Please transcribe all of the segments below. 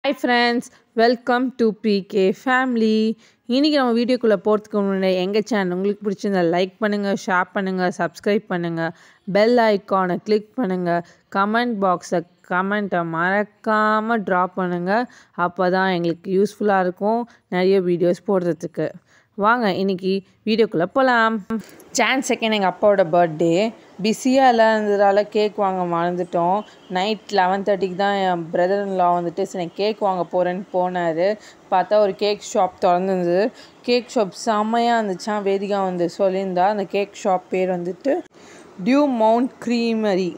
hi friends welcome to PK family இன்றைக்கி நம்ம வீடியோக்குள்ளே போகிறதுக்கு முன்னாடி எங்கள் சேனல் உங்களுக்கு பிடிச்சிருந்தா லைக் பண்ணுங்கள் ஷேர் பண்ணுங்கள் சப்ஸ்கிரைப் பண்ணுங்கள் பெல் ஐக்கானை கிளிக் பண்ணுங்கள் கமெண்ட் பாக்ஸை கமெண்ட்டை மறக்காமல் ட்ராப் பண்ணுங்கள் அப்போ தான் எங்களுக்கு யூஸ்ஃபுல்லாக இருக்கும் நிறைய வீடியோஸ் போடுறதுக்கு வாங்க இன்னைக்கு வீடியோக்குள்ளே போகலாம் ஜான் செகண்ட் எங்கள் அப்பாவோட பர்த்டே பிஸியாக எல்லாம் இருந்ததால் கேக் வாங்க மறந்துட்டோம் நைட் லெவன் தேர்ட்டிக்கு தான் என் பிரதர் லா வந்துட்டு சரி கேக் வாங்க போகிறேன்னு போனார் பார்த்தா ஒரு கேக் ஷாப் திறந்துருந்தது கேக் ஷாப் செம்மையாக இருந்துச்சான் வேதிகா வந்து சொல்லியிருந்தா அந்த கேக் ஷாப் பேர் வந்துட்டு டியூ மவுண்ட் க்ரீமரி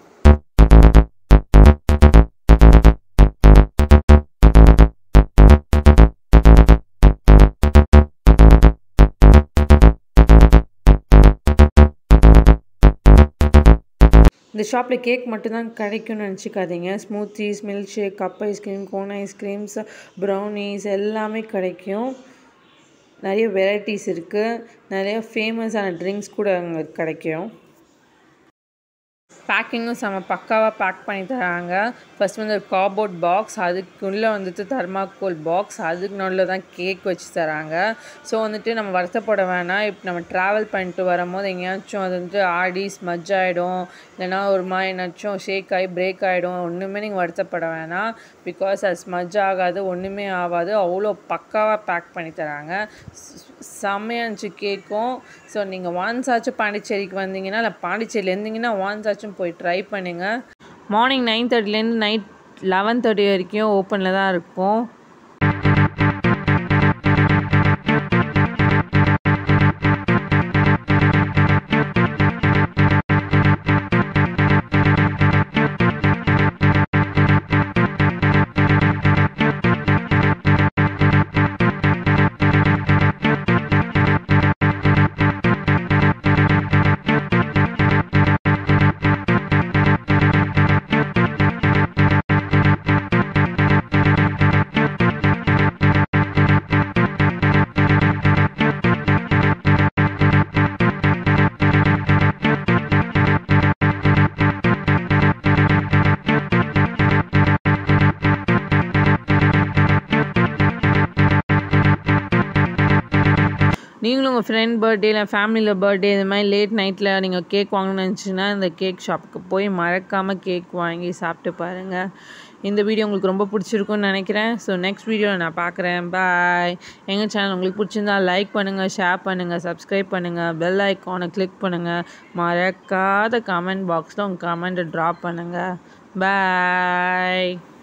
இந்த ஷாப்பில் கேக் மட்டும்தான் கிடைக்கும்னு நினச்சிக்காதீங்க smoothies milk shake cup ice cream cone ice creams brownies எல்லாமே கிடைக்கும் நிறைய வெரைட்டிஸ் இருக்குது நிறைய ஃபேமஸான ட்ரிங்க்ஸ் கூட அங்கே கிடைக்கும் பேக்கிங்கும் செம்ம பக்காவாக பேக் பண்ணி தராங்க ஃபஸ்ட் வந்து ஒரு கார்போர்ட் பாக்ஸ் அதுக்குள்ளே வந்துட்டு தர்மாக்கோல் பாக்ஸ் அதுக்கு நடுவில் தான் கேக் வச்சு தராங்க ஸோ வந்துட்டு நம்ம வருத்தப்பட வேணாம் இப்போ நம்ம ட்ராவல் பண்ணிட்டு வரும்போது எங்கேயாச்சும் அது வந்துட்டு ஆடி ஸ்மஜ் ஆகிடும் இல்லைனா ஒரு மாதிரி என்னாச்சும் ஷேக் ஆகி பிரேக் ஆகிடும் ஒன்றுமே நீங்கள் வருத்தப்பட வேணாம் பிகாஸ் அது ஸ்மஜ் ஆகாது ஒன்றுமே ஆகாது அவ்வளோ பக்காவாக பேக் பண்ணி தராங்க செம்மையாக இருந்துச்சு கேக்கும் ஸோ நீங்கள் ஒன்ஸ் ஆச்சும் பாண்டிச்சேரிக்கு வந்தீங்கன்னா இல்லை பாண்டிச்சேரியில் இருந்தீங்கன்னா ஒன்ஸ் ஆச்சும் போய் ட்ரை பண்ணுங்கள் மார்னிங் நைன் தேர்ட்டிலேருந்து நைட் லெவன் தேர்ட்டி வரைக்கும் ஓப்பனில் தான் இருக்கும் நீங்களும் உங்கள் ஃப்ரெண்ட் பர்த்டே இல்லை ஃபேமிலியில் பர்த்டே இது மாதிரி லேட் நைட்டில் நீங்கள் கேக் வாங்கணும்னு நினச்சிங்கன்னா இந்த கேக் ஷாப்புக்கு போய் மறக்காமல் கேக் வாங்கி சாப்பிட்டு பாருங்கள் இந்த வீடியோ உங்களுக்கு ரொம்ப பிடிச்சிருக்குன்னு நினைக்கிறேன் ஸோ நெக்ஸ்ட் வீடியோவில் நான் பார்க்குறேன் பாய் எங்கள் சேனல் உங்களுக்கு பிடிச்சிருந்தா லைக் பண்ணுங்கள் ஷேர் பண்ணுங்கள் சப்ஸ்கிரைப் பண்ணுங்கள் பெல் ஐக்கானை கிளிக் பண்ணுங்கள் மறக்காத கமெண்ட் பாக்ஸில் உங்கள் கமெண்ட்டை ட்ராப் பண்ணுங்கள் பாய்